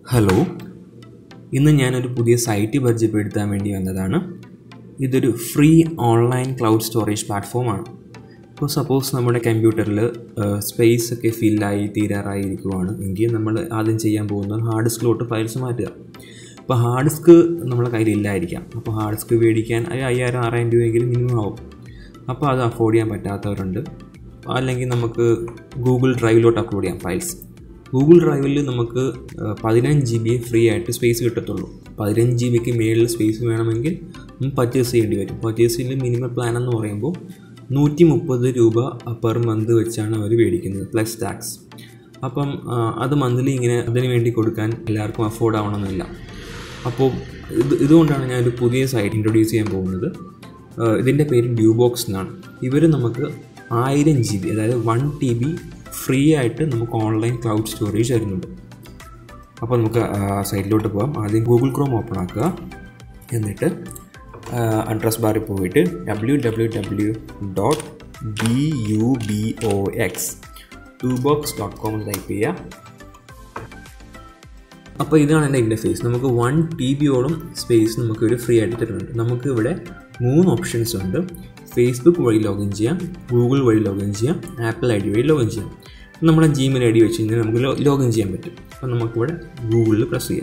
hello ഇന്ന് ഞാനൊരു പുതിയ സൈറ്റ് പരിചയപ്പെടുത്താൻ വേണ്ടി വന്നതാണ് ഇതൊരു ഫ്രീ ഓൺലൈൻ ക്ലൗഡ് സ്റ്റോറേജ് പ്ലാറ്റ്ഫോമാണ് ഇപ്പോൾ സപ്പോസ് നമ്മുടെ കമ്പ്യൂട്ടറിൽ സ്പേസ് ഒക്കെ ഫില്ലായി തീരാറായി ഇരിക്കുവാണ് എങ്കിൽ നമ്മൾ ആദ്യം ചെയ്യാൻ പോകുന്നത് ഹാർഡ് ഡിസ്കിലോട്ട് ഫയൽസ് മാറ്റുക ഇപ്പോൾ ഹാർഡ് ഡിസ്ക് നമ്മുടെ കയ്യിൽ ഇല്ലായിരിക്കാം അപ്പോൾ ഹാർഡ് ഡിസ്ക് മേടിക്കാൻ ഒരു അയ്യായിരം ആറായിരം രൂപയെങ്കിലും മിനിമം ആവും അപ്പോൾ അത് അഫോർഡ് ചെയ്യാൻ പറ്റാത്തവരുണ്ട് അല്ലെങ്കിൽ നമുക്ക് ഗൂഗിൾ ഡ്രൈവിലോട്ട് അപ്ലോഡ് ചെയ്യാം ഫയൽസ് ഗൂഗിൾ ഡ്രൈവിൽ നമുക്ക് പതിനഞ്ച് ജി ബി ഫ്രീ ആയിട്ട് സ്പേസ് കിട്ടത്തുള്ളൂ പതിനഞ്ച് ജി ബിക്ക് മേളിൽ സ്പേസ് വേണമെങ്കിൽ നമുക്ക് പർച്ചേസ് ചെയ്യേണ്ടി വരും പർച്ചേസിൻ്റെ മിനിമം പ്ലാൻ എന്ന് പറയുമ്പോൾ നൂറ്റി മുപ്പത് രൂപ പെർ മന്ത് വെച്ചാണ് അവർ മേടിക്കുന്നത് പ്ലസ് ടാക്സ് അപ്പം ആ, അത് മന്ത്ലി ഇങ്ങനെ അതിന് വേണ്ടി കൊടുക്കാൻ എല്ലാവർക്കും അഫോർഡ് ആവണമെന്നില്ല അപ്പോൾ ഇത് ഇതുകൊണ്ടാണ് ഞാനൊരു പുതിയ സൈറ്റ് ഇൻട്രൊഡ്യൂസ് ചെയ്യാൻ പോകുന്നത് ആ, ഇതിൻ്റെ പേര് ഡ്യൂബോക്സ് എന്നാണ് ഇവർ നമുക്ക് ആയിരം ജി ബി അതായത് വൺ ടി ബി ഫ്രീ ആയിട്ട് നമുക്ക് ഓൺലൈൻ ക്ലൗഡ് സ്റ്റോറേജ് തരുന്നുണ്ട് അപ്പോൾ നമുക്ക് ആ സൈറ്റിലോട്ട് പോകാം ആദ്യം ഗൂഗിൾ ക്രോം ഓപ്പൺ ആക്കുക എന്നിട്ട് അഡ്രസ് ബാറിൽ പോയിട്ട് W W W dot B U B O X to box dot com എന്ന് ടൈപ്പ് ചെയ്യുക അപ്പോൾ ഇതാണ് എൻ്റെ ഇൻ്റർഫേസ് നമുക്ക് വൺ ടി ബിയോളം സ്പേസ് നമുക്ക് ഒരു ഫ്രീ ആയിട്ട് തരുന്നുണ്ട് നമുക്ക് ഇവിടെ മൂന്ന് ഓപ്ഷൻസ് ഉണ്ട് ഫേസ്ബുക്ക് വഴി ലോഗിൻ ചെയ്യാം ഗൂഗിൾ വഴി ലോഗിൻ ചെയ്യാം ആപ്പിൾ ഐ ഡി വഴി ലോഗിൻ ചെയ്യാം നമ്മുടെ ജിമെയിൽ ഐ ഡി വെച്ച് കഴിഞ്ഞാൽ നമുക്ക് ലോഗിൻ ചെയ്യാൻ പറ്റും അപ്പോൾ നമുക്കിവിടെ ഗൂഗിളിൽ പ്രസ് ചെയ്യാം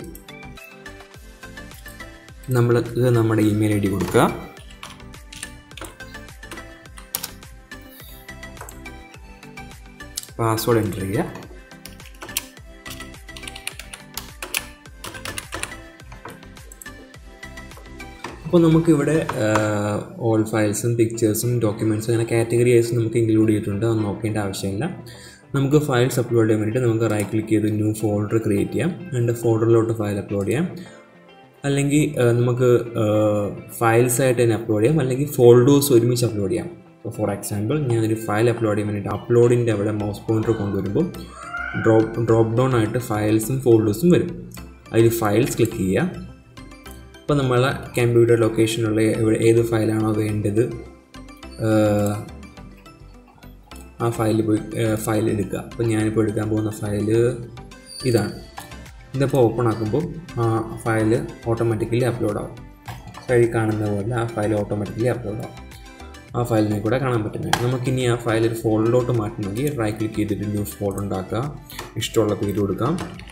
നമ്മൾക്ക് നമ്മുടെ ഇമെയിൽ ഐ ഡി കൊടുക്കുക പാസ്വേഡ് എൻ്റർ ചെയ്യുക അപ്പോൾ നമുക്കിവിടെ ഓൾ ഫയൽസും പിക്ചേഴ്സും ഡോക്യുമെൻറ്റ്സും അങ്ങനെ കാറ്റഗറി വൈസ് നമുക്ക് ഇൻക്ലൂഡ് ചെയ്തിട്ടുണ്ട് അത് നോക്കേണ്ട ആവശ്യമില്ല നമുക്ക് ഫയൽസ് അപ്ലോഡ് ചെയ്യാൻ വേണ്ടിയിട്ട് നമുക്ക് റൈറ്റ് ക്ലിക്ക് ചെയ്ത് ന്യൂ ഫോൾഡർ ക്രിയേറ്റ് ചെയ്യാം എന്നിട്ട് ഫോൾഡറിലോട്ട് ഫയൽ അപ്ലോഡ് ചെയ്യാം അല്ലെങ്കിൽ ആ, നമുക്ക് ഫയൽസ് ആയിട്ട് തന്നെ അപ്ലോഡ് ചെയ്യാം അല്ലെങ്കിൽ ഫോൾഡേഴ്സ് ഒരുമിച്ച് അപ്ലോഡ് ചെയ്യാം ഇപ്പോൾ ഫോർ എക്സാമ്പിൾ ഞാനൊരു ഫയൽ അപ്ലോഡ് ചെയ്യാൻ വേണ്ടിയിട്ട് അപ്ലോഡിൻ്റെ അവിടെ മൗസ് പോയിൻ്റർ കൊണ്ടുവരുമ്പോൾ ഡ്രോപ്പ് ഡ്രോപ്പ് ഡൗൺ ആയിട്ട് ഫയൽസും ഫോൾഡേഴ്സും വരും അതിൽ ഫയൽസ് ക്ലിക്ക് ചെയ്യുക അപ്പോൾ നമ്മളെ കമ്പ്യൂട്ടർ ലൊക്കേഷനുള്ള എവിടെ ഏത് ഫയലാണോ വേണ്ടത് ആഹ് ആ ഫയൽ പോയി ഫയൽ എടുക്കുക അപ്പോൾ ഞാനിപ്പോൾ എടുക്കാൻ പോകുന്ന ഫയൽ ഇതാണ് ഇതിപ്പോൾ ഓപ്പൺ ആക്കുമ്പോൾ ആ ഫയൽ ഓട്ടോമാറ്റിക്കലി അപ്ലോഡ് ആവും സൈഡിൽ കാണുന്ന പോലെ ആ ഫയൽ ഓട്ടോമാറ്റിക്കലി അപ്ലോഡ് ആവും ആ ഫയലിനെ കൂടെ കാണാൻ പറ്റുന്നത് നമുക്കിനി ആ ഫയൽ ഒരു ഫോൾഡറിലോട്ട് മാറ്റണമെങ്കിൽ റൈറ്റ് ക്ലിക്ക് ചെയ്തിട്ട് ന്യൂ ഫോൾഡർ ഉണ്ടാക്കുക ഇഷ്ടമുള്ള പേര് കൊടുക്കാം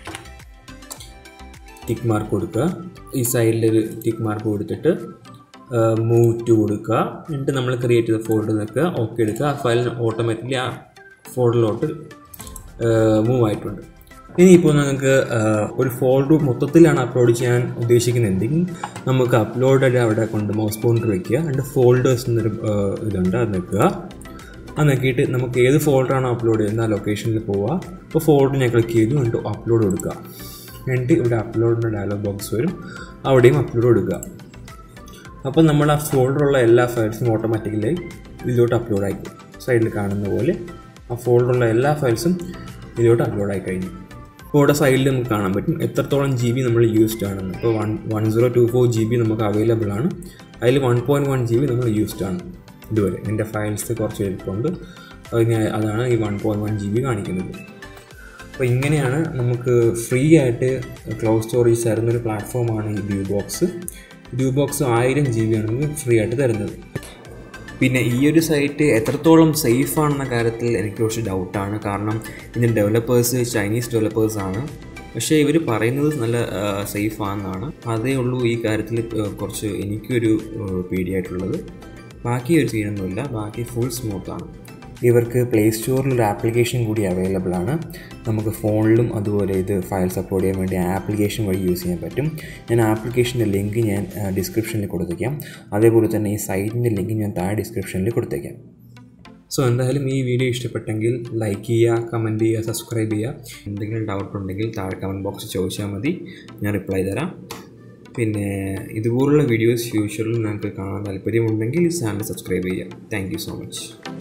ടിക്ക് മാർക്ക് കൊടുക്കുക ഈ സൈഡിലൊരു ടിക്ക് മാർക്ക് കൊടുത്തിട്ട് മൂവ് ടു കൊടുക്കുക എന്നിട്ട് നമ്മൾ ക്രിയേറ്റ് ചെയ്ത ഫോൾഡർ നിൽക്കുക ഓക്കെ എടുക്കുക ആ ഫയൽ ഓട്ടോമാറ്റിക്കലി ആ ഫോൾഡറിലോട്ട് മൂവ് ആയിട്ടുണ്ട് ഇനിയിപ്പോൾ നിങ്ങൾക്ക് ഒരു ഫോൾഡർ മൊത്തത്തിലാണ് അപ്ലോഡ് ചെയ്യാൻ ഉദ്ദേശിക്കുന്നതെങ്കിൽ നമുക്ക് അപ്ലോഡഡ് അവിടെ കൊണ്ട് മൗസ് പോയിൻ്റർ വയ്ക്കുക എന്നിട്ട് ഫോൾഡേഴ്സ് എന്നൊരു ഏഹ്, ഇതുണ്ട് അത് നിൽക്കുക അത് നോക്കിയിട്ട് നമുക്ക് ഏത് ഫോൾഡറാണോ അപ്ലോഡ് ചെയ്യുന്നത് ആ ലൊക്കേഷനിൽ പോവുക അപ്പോൾ ഫോൾഡർ ഞാൻ ക്ലിക്ക് ചെയ്തു എന്നിട്ട് അപ്ലോഡ് കൊടുക്കുക എന്നിട്ട് ഇവിടെ അപ്ലോഡിൻ്റെ ഡയലോഗ് ബോക്സ് വരും അവിടെയും അപ്ലോഡ് കൊടുക്കുക അപ്പോൾ നമ്മൾ ആ ഫോൾഡറുള്ള എല്ലാ ഫയൽസും ഓട്ടോമാറ്റിക്കലി ഇതിലോട്ട് അപ്ലോഡ് ആയിക്കും സൈഡിൽ കാണുന്ന പോലെ ആ ഫോൾഡറുള്ള എല്ലാ ഫയൽസും ഇതിലോട്ട് അപ്ലോഡ് ആയി കഴിഞ്ഞു അപ്പോൾ ഇവിടെ സൈഡിൽ നമുക്ക് കാണാൻ പറ്റും എത്രത്തോളം ജി ബി നമ്മൾ യൂസ്ഡ് ആണെന്ന് ഇപ്പോൾ one one zero two four G B നമുക്ക് അവൈലബിൾ ആണ് അതിൽ one point one G B നമ്മൾ യൂസ്ഡ് ആണ് ഇതുവരെ എൻ്റെ ഫയൽസ് കുറച്ച് എളുപ്പമുണ്ട് അത് ഞാൻ അതാണ് ഈ one point one G B കാണിക്കുന്നത് അപ്പോൾ ഇങ്ങനെയാണ് നമുക്ക് ഫ്രീ ആയിട്ട് ക്ലൗഡ് സ്റ്റോറേജ് തരുന്നൊരു പ്ലാറ്റ്ഫോമാണ് ഈ ഡ്യൂ ബോക്സ് ഡ്യൂ ബോക്സ് ആയിരം ജി ബി ആണ് നമുക്ക് ഫ്രീ ആയിട്ട് തരുന്നത് പിന്നെ ഈ ഒരു സൈറ്റ് എത്രത്തോളം സേഫ് ആണെന്ന കാര്യത്തിൽ എനിക്ക് കുറച്ച് ഡൗട്ടാണ് കാരണം ഇതിൻ്റെ ഡെവലപ്പേഴ്സ് ചൈനീസ് ഡെവലപ്പേഴ്സാണ് പക്ഷേ ഇവർ പറയുന്നത് നല്ല സേഫ് ആണെന്നാണ് അതേ ഉള്ളൂ ഈ കാര്യത്തിൽ ആ, കുറച്ച് എനിക്കൊരു ആ, പേടിയായിട്ടുള്ളത് ബാക്കി ഒരു സീനൊന്നുമില്ല ബാക്കി ഫുൾ സ്മൂത്താണ് ഇവർക്ക് പ്ലേ സ്റ്റോറിൽ ഒരു ആപ്ലിക്കേഷൻ കൂടി അവൈലബിൾ ആണ് നമുക്ക് ഫോണിലും അതുപോലെ ഇത് ഫയൽസ് അപ്ലോഡ് ചെയ്യാൻ വേണ്ടി ആപ്ലിക്കേഷൻ വഴി യൂസ് ചെയ്യാൻ പറ്റും ഞാൻ ആപ്ലിക്കേഷൻ്റെ ലിങ്ക് ഞാൻ ഡിസ്ക്രിപ്ഷനിൽ കൊടുത്തേക്കാം അതേപോലെ തന്നെ ഈ സൈറ്റിൻ്റെ ലിങ്ക് ഞാൻ താഴെ ഡിസ്ക്രിപ്ഷനിൽ കൊടുത്തേക്കാം സോ എന്തായാലും ഈ വീഡിയോ ഇഷ്ടപ്പെട്ടെങ്കിൽ ലൈക്ക് ചെയ്യുക കമൻറ്റ് ചെയ്യുക സബ്സ്ക്രൈബ് ചെയ്യുക എന്തെങ്കിലും ഡൗട്ട് ഉണ്ടെങ്കിൽ താഴെ കമൻറ്റ് ബോക്സിൽ ചോദിച്ചാൽ മതി ഞാൻ റിപ്ലൈ തരാം പിന്നെ ഇതുപോലുള്ള വീഡിയോസ് ഫ്യൂച്ചറിൽ നിങ്ങൾക്ക് കാണാൻ താല്പര്യമുണ്ടെങ്കിൽ ഈ ചാനൽ സബ്സ്ക്രൈബ് ചെയ്യുക താങ്ക് യു സോ മച്ച്